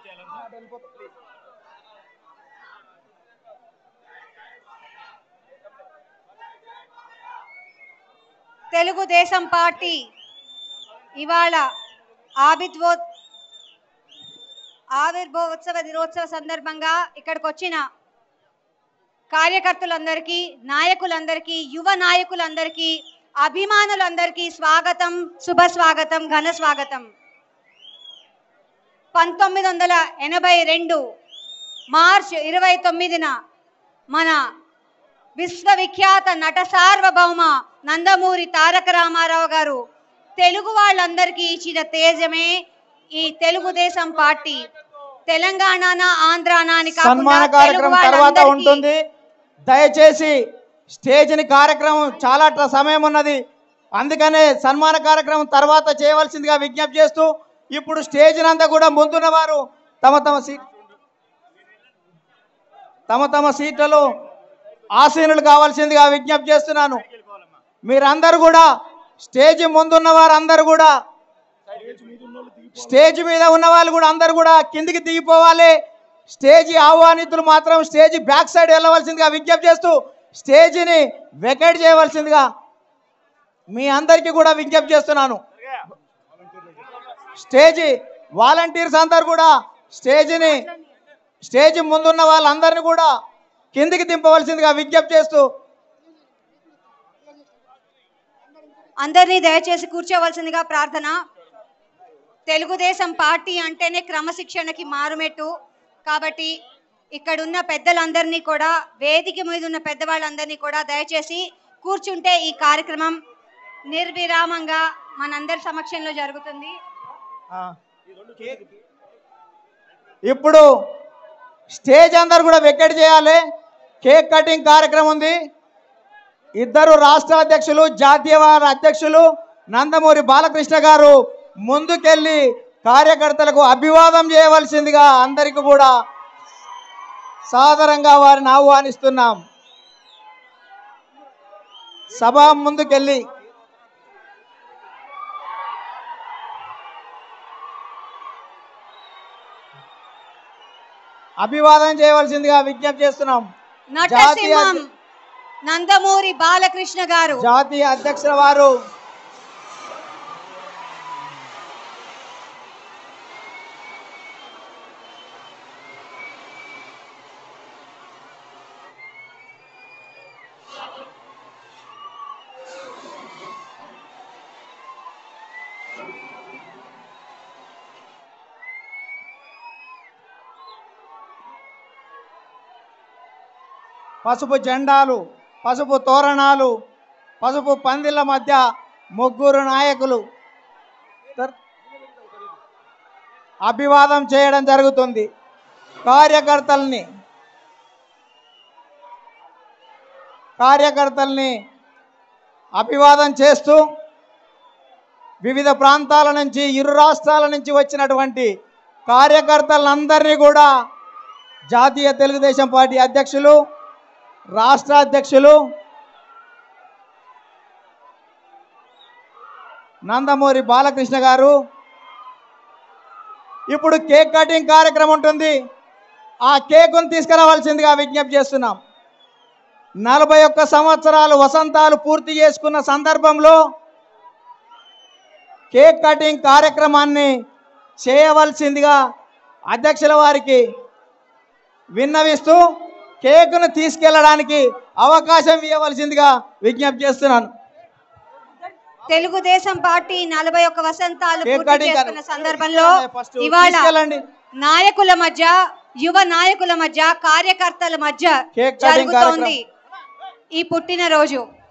Telugu Desam party ఇవాళ ఆవిర్భో ఆవిర్భోత్సవ దినోత్సవ సందర్భంగా ఇక్కడికి వచ్చిన కార్యకర్తలందరికీ నాయకులందరికీ యువ నాయకులందరికీ అభిమానులందరికీ స్వాగతం శుభ స్వాగతం ఘన స్వాగతం పంతొమ్మిది వందల ఎనభై రెండు మార్చ్ ఇరవై తొమ్మిదిన మన విశ్వవిఖ్యాత నట సార్వభౌమ నందమూరి తారక రామారావు గారు తెలుగు వాళ్ళందరికీ ఇచ్చిన తేజమే ఈ తెలుగుదేశం పార్టీ తెలంగాణ ఆంధ్రానా అని కాకుండా సన్మాన తెలుగు కార్యక్రమం తర్వాత వాళ్ళందరికీ ఉంటుంది దయచేసి స్టేజ్ని కార్యక్రమం చాలా ట- సమయం ఉన్నది అందుకనే సన్మాన కార్యక్రమం తర్వాత చేయవలసిందిగా విజ్ఞప్తి చేస్తూ ఇప్పుడు స్టేజ్ అంతా కూడా ముందున్న వారు తమ తమ సీట్ తమ తమ సీట్లలో ఆసీనులు కావాల్సిందిగా విజ్ఞప్తి చేస్తున్నాను మీరందరూ కూడా స్టేజ్ ముందున్న వారందరూ కూడా స్టేజ్ మీద ఉన్న వాళ్ళు కూడా అందరూ కూడా కిందికి దిగిపోవాలి స్టేజీ ఆహ్వానితులు మాత్రం స్టేజీ బ్యాక్ సైడ్ వెళ్ళవలసిందిగా విజ్ఞప్తి చేస్తూ స్టేజీని వెకేట్ చేయవలసిందిగా మీ అందరికీ కూడా విజ్ఞప్తి చేస్తున్నాను స్టేజీ వాలంటీర్స్ అందరు కూడా స్టేజీని స్టేజ్ ముందున్న వాళ్ళందరినీ కూడా కిందికి దింపవలసిందిగా విజ్ఞప్తి చేస్తూ అందరినీ దయచేసి కూర్చోవలసిందిగా ప్రార్థన తెలుగుదేశం పార్టీ అంటేనే క్రమశిక్షణకి మారుమెట్టు కాబట్టి ఇక్కడున్న పెద్దలందరినీ కూడా వేదిక మీద ఉన్న పెద్దవాళ్ళందరినీ కూడా దయచేసి కూర్చుంటే ఈ కార్యక్రమం నిర్విరామంగా మనందరి సమక్షంలో జరుగుతుంది ఆ. ఇప్పుడు స్టేజ్ అందరు కూడా వెకెట్ చేయాలి కేక్ కటింగ్ కార్యక్రమం ఉంది ఇద్దరు రాష్ట్ర అధ్యక్షులు జాతీయ వారి అధ్యక్షులు నందమూరి బాలకృష్ణ గారు ముందుకెళ్ళి కార్యకర్తలకు అభివాదం చేయవలసిందిగా అందరికీ కూడా సాదరంగా వారిని ఆహ్వానిస్తున్నాం సభ ముందుకెళ్ళి అభివాదం చేయవలసిందిగా విజ్ఞప్తి చేస్తున్నాం నటసింహం నందమూరి బాలకృష్ణ గారు జాతీయ అధ్యక్షుల వారు పసుపు జెండాలు పసుపు తోరణాలు పసుపు పందిళ్ళ మధ్య ముగ్గురు నాయకులు తర్- అభివాదం చేయడం జరుగుతుంది కార్యకర్తల్ని కార్యకర్తల్ని అభివాదం చేస్తూ వివిధ ప్రాంతాల నుంచి ఇరు రాష్ట్రాల నుంచి వచ్చినటువంటి కార్యకర్తలందరినీ కూడా జాతీయ తెలుగుదేశం పార్టీ అధ్యక్షులు రాష్ట్ర అధ్యక్షులు నందమూరి బాలకృష్ణ గారు ఇప్పుడు కేక్ కటింగ్ కార్యక్రమం ఉంటుంది ఆ కేకును తీసుకురావాల్సిందిగా విజ్ఞప్తి చేస్తున్నాం నలభై ఒక్క సంవత్సరాలు వసంతాలు పూర్తి చేసుకున్న సందర్భంలో కేక్ కటింగ్ కార్యక్రమాన్ని చేయవలసిందిగా అధ్యక్షుల వారికి విన్నవిస్తూ కేకును తీసుకెళ్ళడానికి అవకాశం ఇవ్వవలసిందిగా విజ్ఞప్తి చేస్తున్నాను తెలుగుదేశం పార్టీ నలభై ఒక్క వసంతాలు కేక్ పూర్తి కటింగ్ చేసుకున్న గారు. సందర్భంలో ఫస్ట్ ఇవాళ తీసుకెళ్ళండి. నాయకుల మధ్య యువ నాయకుల మధ్య కార్యకర్తల మధ్య కేక్ కటింగ్ జరుగుతోంది ఈ పుట్టినరోజు